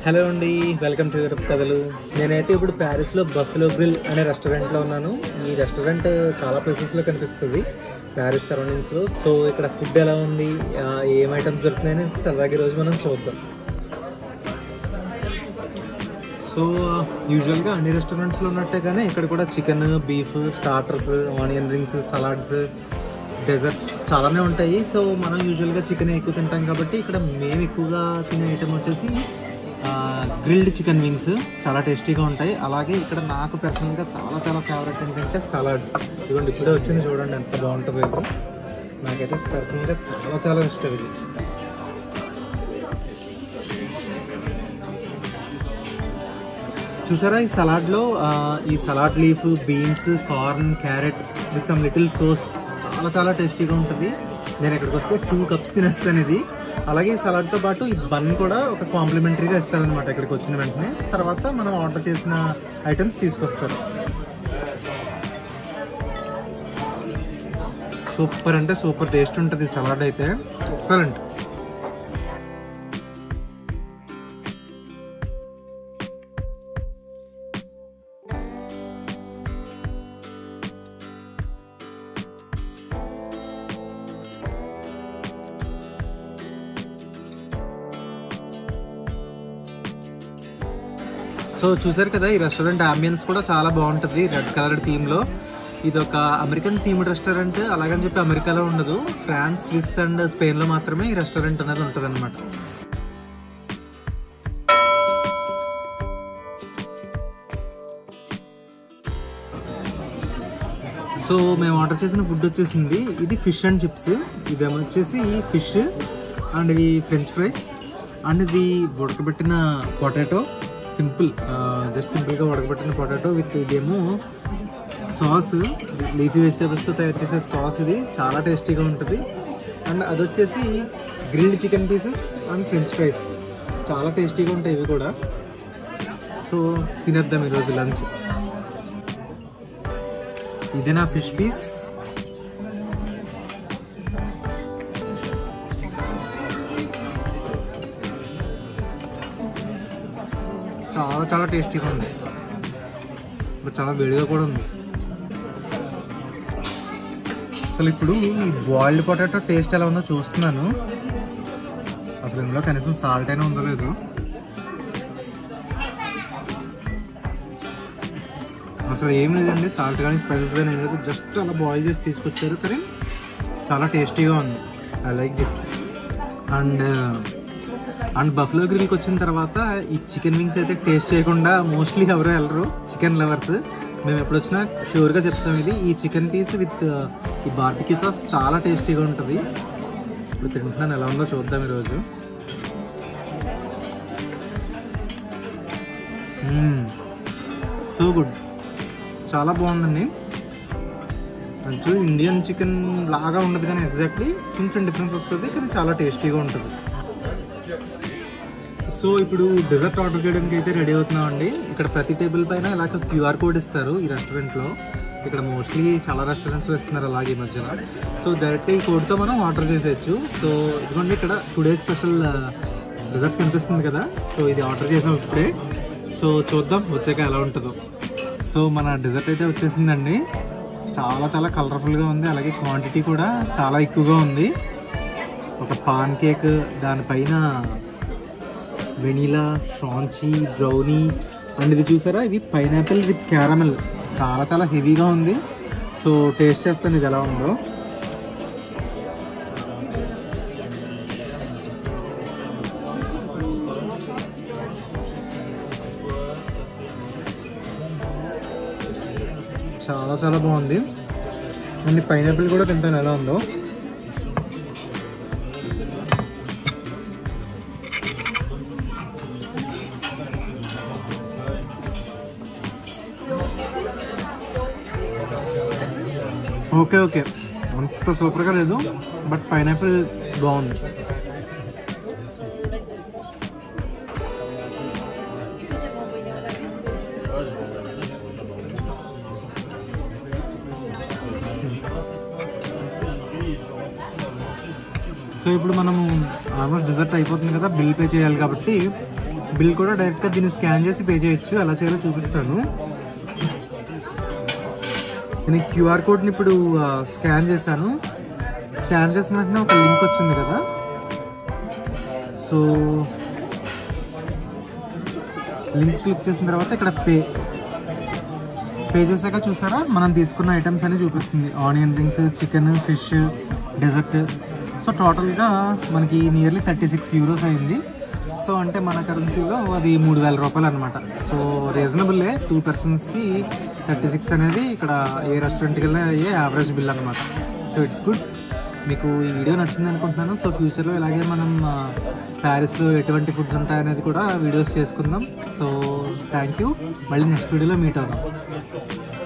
hello అండి welcome to Europe కథలు నేనైతే ఇప్పుడు ప్యారిస్లో బఫెలో గ్రిల్ అనే రెస్టారెంట్లో ఉన్నాను ఈ రెస్టారెంట్ చాలా ప్లేసెస్లో కనిపిస్తుంది ప్యారిస్ సరౌండింగ్స్లో సో ఇక్కడ ఫుడ్ ఎలా ఉంది ఆ, ఏం ఐటమ్స్ దొరుకుతున్నాయని సరదాగా ఈరోజు మనం చూద్దాం సో యూజువల్గా అన్ని రెస్టారెంట్స్లో ఉన్నట్టుగానే ఇక్కడ కూడా chicken beef starters onion rings salads desserts చాలానే ఉంటాయి సో మనం యూజువల్గా చికెన్ ఎక్కువ తింటాం కాబట్టి ఇక్కడ మేము ఎక్కువగా తినే ఐటమ్ వచ్చేసి గ్రిల్డ్ చికెన్ వింగ్స్ చాలా టేస్టీగా ఉంటాయి అలాగే ఇక్కడ నాకు పర్సనల్గా చాలా చాలా ఫేవరెట్ ఏంటంటే సలాడ్ ఇదిగోండి ఇప్పుడే వచ్చింది చూడండి ఎంత బాగుంటుందో ఇది నాకైతే పర్సనల్గా చాలా చాలా ఇష్టం ఇది చూసారా ఈ సలాడ్లో ఆ, ఈ salad leaf beans corn carrot with some little sauce చాలా చాలా టేస్టీగా ఉంటుంది నేను ఇక్కడికి వస్తే టూ కప్స్ తినేస్తాను ఇది అలాగే ఈ సలాడ్తో పాటు ఈ బన్ కూడా ఒక కాంప్లిమెంటరీగా ఇస్తారనమాట ఇక్కడికి వచ్చిన వెంటనే తర్వాత మనం ఆర్డర్ చేసిన ఐటమ్స్ తీసుకొస్తారు సూపర్ అంటే సూపర్ టేస్ట్ ఉంటుంది సలాడ్ అయితే ఎక్సలెంట్ సో చూసారు కదా ఈ రెస్టారెంట్ అంబియన్స్ కూడా చాలా బాగుంటుంది రెడ్ కలర్ థీమ్ లో ఇది ఒక అమెరికన్ థీమ్డ్ రెస్టారెంట్ అలాగని చెప్పి అమెరికాలో ఉండదు ఫ్రాన్స్ స్విస్ అండ్ స్పెయిన్ లో మాత్రమే ఈ రెస్టారెంట్ అనేది ఉంటుంది అనమాట సో మేము ఆర్డర్ చేసిన ఫుడ్ వచ్చేసింది ఇది ఫిష్ అండ్ చిప్స్ ఇది వచ్చేసి ఫిష్ అండ్ ఇవి ఫ్రెంచ్ ఫ్రైస్ అండ్ ఇది ఉడకబెట్టిన పొటాటో సింపుల్ జస్ట్ సింపుల్గా ఉడకబెట్టిన పొటాటో విత్ ఇదేమో సాస్ లీఫీ వెజిటేబుల్స్తో తయారు చేసే సాస్ ఇది చాలా టేస్టీగా ఉంటుంది అండ్ అది వచ్చేసి grilled chicken pieces and French fries చాలా టేస్టీగా ఉంటాయి ఇవి కూడా సో తినేద్దాం ఈరోజు లంచ్ ఇది నా ఫిష్ పీస్ చాలా చాలా టేస్టీగా ఉంది ఇప్పుడు చాలా వేడిగా కూడా ఉంది అసలు ఇప్పుడు ఈ బాయిల్డ్ పొటాటో టేస్ట్ ఎలా ఉందో చూస్తున్నాను అసలు ఇందులో కనీసం సాల్ట్ అయినా ఉందో లేదో అసలు ఏం లేదండి సాల్ట్ కానీ స్పైసెస్ కానీ ఏం లేదు జస్ట్ అలా బాయిల్ చేసి తీసుకొచ్చారు కానీ చాలా టేస్టీగా ఉంది I like it and and Buffalo గ్రిల్కి వచ్చిన తర్వాత ఈ చికెన్ వింగ్స్ అయితే టేస్ట్ చేయకుండా మోస్ట్లీ ఎవరు వెళ్ళరు చికెన్ లవర్స్ మేము ఎప్పుడు వచ్చినా షూర్గా చెప్తాం ఇది ఈ చికెన్ పీస్ విత్ ఈ బార్బిక్యూ సాస్ చాలా టేస్టీగా ఉంటుంది ఇప్పుడు తింటున్నాను ఎలా ఉందో చూద్దాం ఈరోజు సో గుడ్ చాలా బాగుందండి యాక్చువల్లీ ఇండియన్ చికెన్ లాగా ఉండదు కానీ ఎగ్జాక్ట్లీ కొంచెం డిఫరెన్స్ వస్తుంది కానీ చాలా టేస్టీగా ఉంటుంది సో ఇప్పుడు డెజర్ట్ ఆర్డర్ చేయడానికి అయితే రెడీ అవుతున్నామండి ఇక్కడ ప్రతి టేబుల్ పైన ఇలాగ క్యూఆర్ కోడ్ ఇస్తారు ఈ రెస్టారెంట్లో ఇక్కడ మోస్ట్లీ చాలా రెస్టారెంట్స్లో ఇస్తున్నారు అలాగే ఈ మధ్యన సో డైరెక్ట్ ఈ కోడ్తో మనం ఆర్డర్ చేసేయచ్చు సో ఇదిగోండి ఇక్కడ టుడే స్పెషల్ డెజర్ట్ కనిపిస్తుంది కదా సో ఇది ఆర్డర్ చేసాం ఇప్పుడే సో చూద్దాం వచ్చాక ఎలా ఉంటుందో సో మన డెజర్ట్ అయితే వచ్చేసిందండి చాలా చాలా కలర్ఫుల్గా ఉంది అలాగే క్వాంటిటీ కూడా చాలా ఎక్కువగా ఉంది ఒక పాన్ కేక్ దానిపైన వెనీలా షాంచీ బ్రౌనీ అండ్ ఇది చూసారా ఇవి పైనాపిల్ విత్ క్యారమెల్ చాలా చాలా హెవీగా ఉంది సో టేస్ట్ చేస్తాను ఇది ఎలా ఉందో చాలా చాలా బాగుంది అండ్ పైనాపిల్ కూడా తింటాను ఎలా ఉందో ఓకే ఓకే అంత సూపర్గా లేదు బట్ పైనాపిల్ బాగుంది సో ఇప్పుడు మనము ఆల్మోస్ట్ డిజర్ట్ అయిపోతుంది కదా బిల్ పే చేయాలి కాబట్టి బిల్ కూడా డైరెక్ట్గా దీన్ని స్కాన్ చేసి పే చేయొచ్చు ఎలా చేయాలో చూపిస్తాను నేను క్యూఆర్ కోడ్ని ఇప్పుడు ఆ, స్కాన్ చేశాను స్కాన్ చేసిన వెంటనే ఒక లింక్ వచ్చింది కదా సో లింక్ క్లిక్ చేసిన తర్వాత ఇక్కడ పే పే చేశాక చూసారా మనం తీసుకున్న ఐటమ్స్ అన్ని చూపిస్తుంది onion rings chicken fish dessert so టోటల్గా మనకి నియర్లీ థర్టీ సిక్స్ యూరోస్ అయింది సో అంటే మన కరెన్సీలో అది మూడు వేల రూపాయలు అనమాట సో రీజనబుల్లే టూ పర్సన్స్కి థర్టీ సిక్స్ అనేది ఇక్కడ ఏ రెస్టారెంట్కి వెళ్ళినా అయ్యే యావరేజ్ బిల్ అనమాట సో ఇట్స్ గుడ్ మీకు ఈ వీడియో నచ్చింది అనుకుంటున్నాను సో ఫ్యూచర్లో ఇలాగే మనం ఆ, ప్యారిస్లో ఎటువంటి ఫుడ్స్ ఉంటాయనేది కూడా వీడియోస్ చేసుకుందాం సో థ్యాంక్ యూ మళ్ళీ నెక్స్ట్ వీడియోలో మీట్ అవుదాం